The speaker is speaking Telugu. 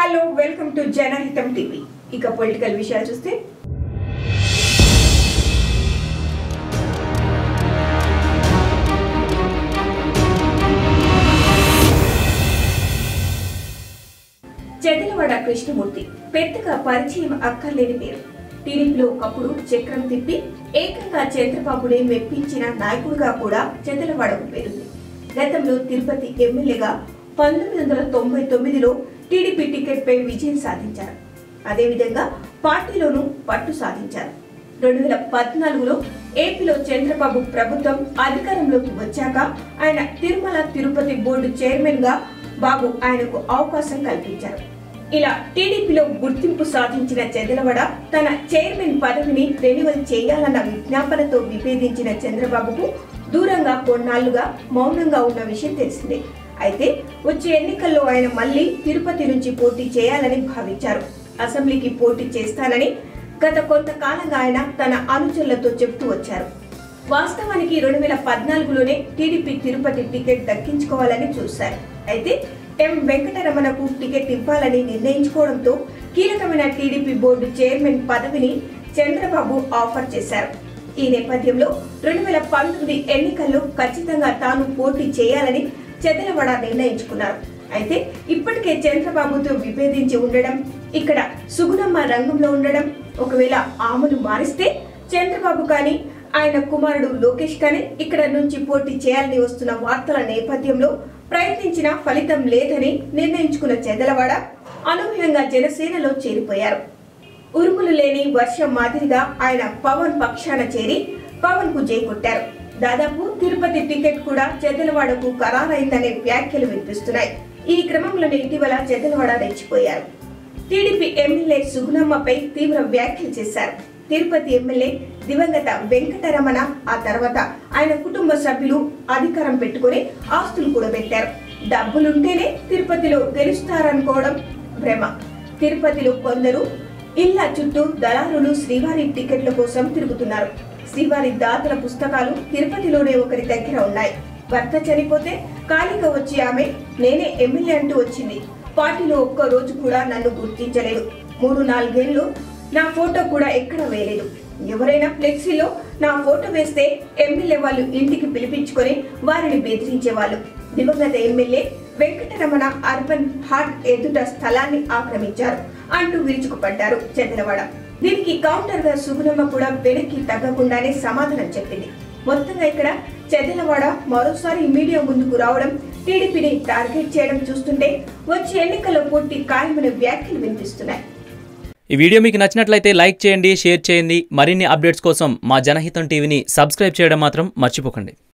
hello welcome to Janahitam TV ఇక పొలిటికల్ విషయాలు చూస్తే చెదలవాడ కృష్ణమూర్తి పెద్దగా పరిచయం అక్కర్లేని పేరు టీడీపీలో ఒకప్పుడు చక్రం తిప్పి ఏకంగా చంద్రబాబునే మెప్పించిన నాయకుడిగా కూడా చెదలవాడకు పేరుంది గతంలో తిరుపతి ఎమ్మెల్యేగా పంతొమ్మిది వందల తొంభై తొమ్మిదిలో టీడీపీ టికెట్ పై విజయం సాధించారు అదేవిధంగా పార్టీలోనూ పట్టు సాధించారు రెండు వేల పద్నాలుగులో ఏపీలో చంద్రబాబు ప్రభుత్వం అధికారంలోకి వచ్చాక ఆయన తిరుమల తిరుపతి బోర్డు చైర్మన్ గా బాబు ఆయనకు అవకాశం కల్పించారు ఇలా టీడీపీలో గుర్తింపు సాధించిన చెదలవడ తన చైర్మన్ పదవిని రెన్యువల్ చేయాలన్న విజ్ఞాపనతో విభేదించిన చంద్రబాబుకు దూరంగా కొన్నాళ్లుగా మౌనంగా ఉన్న విషయం తెలిసిందే అయితే వచ్చే ఎన్నికల్లో ఆయన మళ్లీ తిరుపతి నుంచి పోటీ చేయాలని భావించారు అసెంబ్లీకి పోటీ చేస్తానని గత కొంతకాలంగా ఆయన తన అనుచరులతో చెబుతూ వచ్చారు వాస్తవానికి రెండు వేల పద్నాలుగులోనే టీడీపీ తిరుపతి టికెట్ దక్కించుకోవాలని చూశారు అయితే ఎం వెంకటరమణకు టికెట్ ఇవ్వాలని నిర్ణయించుకోవడంతో కీలకమైన టీడీపీ బోర్డు చైర్మన్ పదవిని చంద్రబాబు ఆఫర్ చేశారు ఈ నేపథ్యంలో రెండు వేల పంతొమ్మిది ఎన్నికల్లో ఖచ్చితంగా తాను పోటీ చేయాలని చెదలవడ నిర్ణయించుకున్నారు అయితే ఇప్పటికే చంద్రబాబుతో విభేదించి ఉండడం ఇక్కడ సుగుణమ్మ రంగంలో ఉండడం ఒకవేళ ఆమెను మారిస్తే చంద్రబాబు కానీ ఆయన కుమారుడు లోకేష్ కానీ ఇక్కడ నుంచి పోటీ చేయాలని వస్తున్న వార్తల నేపథ్యంలో ప్రయత్నించిన ఫలితం లేదని నిర్ణయించుకున్న చెదలవాడ అనూహ్యంగా జనసేనలో చేరిపోయారు ఉరుములు లేని వర్షం మాదిరిగా ఆయన పవన్ పక్షాన చేరి పవన్ కు జై కొట్టారు దాదాపు తిరుపతి టికెట్ కూడా చెదలవాడకు ఖరారైందనే వ్యాఖ్యలు వినిపిస్తున్నాయి ఈ క్రమంలోనే ఇటీవల చెదలవాడ రెచ్చిపోయారు టీడీపీ ఎమ్మెల్యే సుగుణమ్మపై తీవ్ర వ్యాఖ్యలు చేశారు తిరుపతి ఎమ్మెల్యే దివంగత వెంకటరమణ ఆ తర్వాత ఆయన కుటుంబ సభ్యులు అధికారం పెట్టుకుని ఆస్తులు కూడా పెట్టారు డబ్బులుంటేనే తిరుపతిలో గెలుస్తారనుకోవడం భ్రమ తిరుపతిలో కొందరు ఇళ్ల చుట్టూ దళారులు శ్రీవారి టికెట్ల కోసం తిరుగుతున్నారు శ్రీవారి దాతల పుస్తకాలు తిరుపతిలోనే ఒకరి దగ్గర ఉన్నాయి భర్త చనిపోతే ఖాళీగా వచ్చి ఆమె నేనే ఎమ్మెల్యే అంటూ వచ్చింది పార్టీలో ఒక్క రోజు కూడా నన్ను గుర్తించలేదు మూడు నాలుగేళ్లు నా ఫోటో కూడా ఎక్కడ వేయలేదు ఎవరైనా ఫ్లెక్సీలో నా ఫోటో వేస్తే ఎమ్మెల్యే వాళ్ళు ఇంటికి పిలిపించుకొని వారిని బెదిరించేవాళ్ళు దివంగత ఎమ్మెల్యే వెంకటరమణ అర్బన్ హార్ట్ ఎదుట స్థలాన్ని ఆక్రమించారు అంటూ విరుచుకుపడ్డారు చంద్రవాడ దీనికి కౌంటర్ గా సుగుణమ్మ కూడా వెనక్కి తగ్గకుండానే సమాధానం చెప్పింది మొత్తంగా ఇక్కడ చెదలవాడ మరోసారి మీడియా ముందుకు రావడం టీడీపీని టార్గెట్ చేయడం చూస్తుంటే వచ్చే ఎన్నికల్లో పోటీ ఖాయమనే వ్యాఖ్యలు వినిపిస్తున్నాయి ఈ వీడియో మీకు నచ్చినట్లయితే లైక్ చేయండి షేర్ చేయండి మరిన్ని అప్డేట్స్ కోసం మా జనహితం టీవీని సబ్స్క్రైబ్ చేయడం మాత్రం మర్చిపోకండి